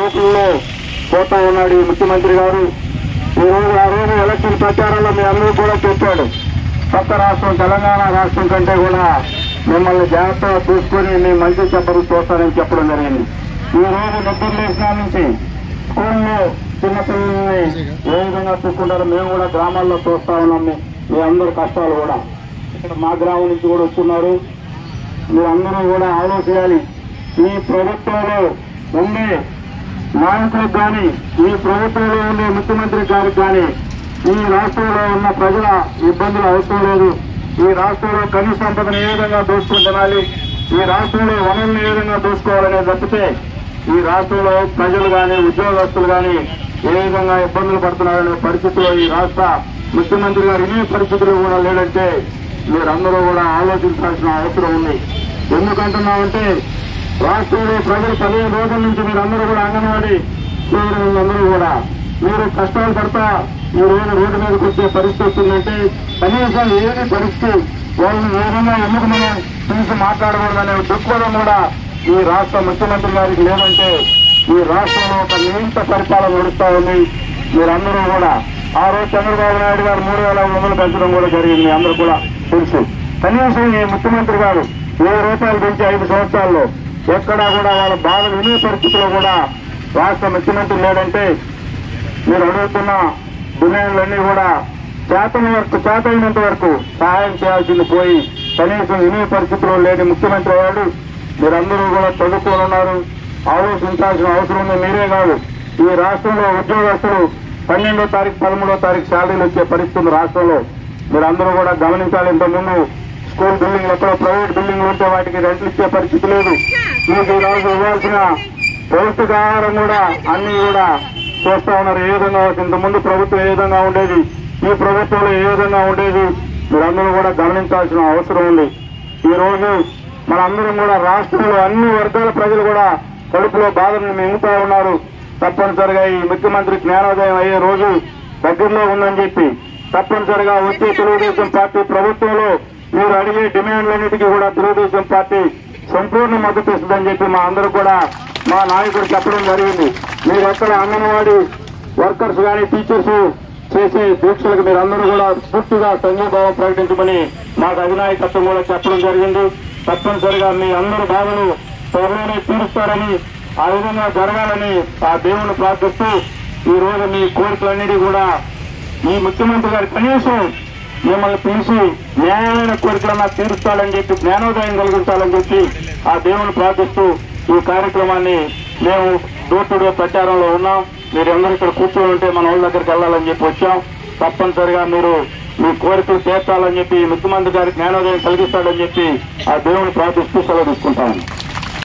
రూపుల్లో పోతా ఉన్నాడు ఈ ముఖ్యమంత్రి గారు ఈ రోజు ఆ రోజు ఎలక్షన్ ప్రచారంలో మీ అందరూ కూడా చెప్పాడు కొత్త రాష్ట్రం తెలంగాణ రాష్ట్రం కంటే కూడా మిమ్మల్ని జాగ్రత్తగా చూసుకొని మీ మంచి చెప్పరు చూస్తానని చెప్పడం జరిగింది ఈ రోజు నిద్ర లేచిన నుంచి స్కూల్లో చిన్నపిల్లల్ని ఏ విధంగా చూసుకుంటారో మేము కూడా గ్రామాల్లో చూస్తా ఉన్నాం మీ- మీ అందరి కష్టాలు కూడా ఇక్కడ మా గ్రామం నుంచి కూడా వస్తున్నారు మీరందరూ కూడా ఆలోచించాలి ఈ ప్రభుత్వంలో ఉండే నాయకులకు కానీ ఈ ప్రభుత్వంలో ఉండే ముఖ్యమంత్రి గారికి కానీ ఈ రాష్ట్రంలో ఉన్న ప్రజల ఇబ్బందులు అవసరం లేదు ఈ రాష్ట్రంలో కనీస సంపదను ఏ విధంగా దోచుకుని తినాలి ఈ రాష్ట్రంలో వనరులను ఏ విధంగా దోచుకోవాలనే తప్పితే ఈ రాష్ట్రంలో ప్రజలు కానీ ఉద్యోగస్తులు కానీ ఏ విధంగా ఇబ్బందులు పడుతున్నారనే పరిస్థితిలో ఈ రాష్ట్ర ముఖ్యమంత్రి గారు ఇన్ని పరిస్థితులు కూడా లేదంటే మీరందరూ కూడా ఆలోచించాల్సిన అవసరం ఉంది ఎందుకంటున్నామంటే రాష్ట్రంలో ప్రజలు పదిహేను రోజుల నుంచి మీరందరూ కూడా అంగన్వాడీ అందరూ కూడా మీరు కష్టాలు పడతా ఈ రోజు రోడ్డు మీదకి వచ్చే పరిస్థితి వస్తుందంటే కనీసం ఏది పరిస్థితి వాళ్ళని ఏ విధంగా ఎందుకు మనం చూసి మాట్లాడకూడదనే దృక్పథం కూడా ఈ రాష్ట్ర ముఖ్యమంత్రి గారికి లేదంటే ఈ రాష్ట్రంలో ఒక నియంత పరిపాలన నడుస్తా ఉంది మీరందరూ కూడా ఆ రోజు చంద్రబాబు నాయుడు గారు మూడు వేల ఐదు వందలు పెంచడం కూడా జరిగింది అందరూ కూడా తెలుసు కనీసం ఈ ముఖ్యమంత్రి గారు వెయ్యి రూపాయలు పెంచి ఐదు సంవత్సరాల్లో ఎక్కడా కూడా వాళ్ళ బాధలు వినే పరిస్థితిలో కూడా రాష్ట్ర ముఖ్యమంత్రి లేదంటే మీరు అడుగుతున్న డిమాండ్లన్నీ కూడా చేతన వరకు చేతైనంత వరకు సహాయం చేయాల్సింది పోయి కనీసం వినే పరిస్థితిలో లేని ముఖ్యమంత్రి అయ్యాడు మీరందరూ కూడా చదువుకొని ఉన్నారు ఆలోచించాల్సిన అవసరం ఉంది మీరే కాదు ఈ రాష్ట్రంలో ఉద్యోగస్తులు పన్నెండో తారీఖు పదమూడో తారీఖు శాలరీలు వచ్చే పరిస్థితి ఉంది రాష్ట్రంలో మీరందరూ కూడా గమనించాలి ఇంతకుముందు స్కూల్ బిల్డింగ్లు ఎక్కడో ప్రైవేట్ బిల్డింగ్లు ఉంటే వాటికి రెంట్లు ఇచ్చే పరిస్థితి లేదు మీకు ఈ రోజు ఇవ్వాల్సిన పౌష్టికాహారం కూడా అన్ని కూడా చూస్తా ఉన్నారు ఏ విధంగా ఇంతకుముందు ప్రభుత్వం ఏ విధంగా ఉండేది ఈ ప్రభుత్వంలో ఏ విధంగా ఉండేది మీరందరూ కూడా గమనించాల్సిన అవసరం ఉంది ఈ రోజు మనందరం కూడా రాష్ట్రంలో అన్ని వర్గాల ప్రజలు కూడా కడుపులో బాధను మింగుతా ఉన్నారు తప్పనిసరిగా ఈ ముఖ్యమంత్రి జ్ఞానోదయం అయ్యే రోజు దగ్గరలో ఉందని చెప్పి తప్పనిసరిగా వచ్చే తెలుగుదేశం పార్టీ ప్రభుత్వంలో మీరు అడిగే డిమాండ్లన్నిటికీ కూడా తెలుగుదేశం పార్టీ సంపూర్ణ మద్దతు ఇస్తుందని చెప్పి మా అందరూ కూడా మా నాయకుడు చెప్పడం జరిగింది మీరు ఎక్కడ అంగన్వాడీ వర్కర్స్ కానీ టీచర్స్ చేసే దీక్షలకు మీరందరూ కూడా పూర్తిగా సంఘీభావం ప్రకటించమని మాకు అధినాయకత్వం కూడా చెప్పడం జరిగింది తప్పనిసరిగా మీ అందరి బాధలు త్వరలోనే తీరుస్తారని ఆ విధంగా జరగాలని ఆ దేవుని ప్రార్థిస్తూ ఈ రోజు మీ కోరికలన్నిటి కూడా ఈ ముఖ్యమంత్రి గారు కనీసం మిమ్మల్ని పిలిచి న్యాయమైన కోరికలన్నా తీరుస్తాడని చెప్పి జ్ఞానోదయం కలిగించాలని చెప్పి ఆ దేవుని ప్రార్థిస్తూ ఈ కార్యక్రమాన్ని మేము డోర్ టు డోర్ ప్రచారంలో ఉన్నాం మీరు అందరూ ఇక్కడ కూర్చొని ఉంటే మన వాళ్ళ దగ్గరికి వెళ్ళాలని చెప్పి వచ్చాం తప్పనిసరిగా మీరు మీ కోరికలు తీర్చాలని చెప్పి ఈ ముఖ్యమంత్రి గారి జ్ఞానోదయం కలిగిస్తాడని చెప్పి ఆ దేవుని ప్రార్థిస్తూ సెలవు తీసుకుంటాను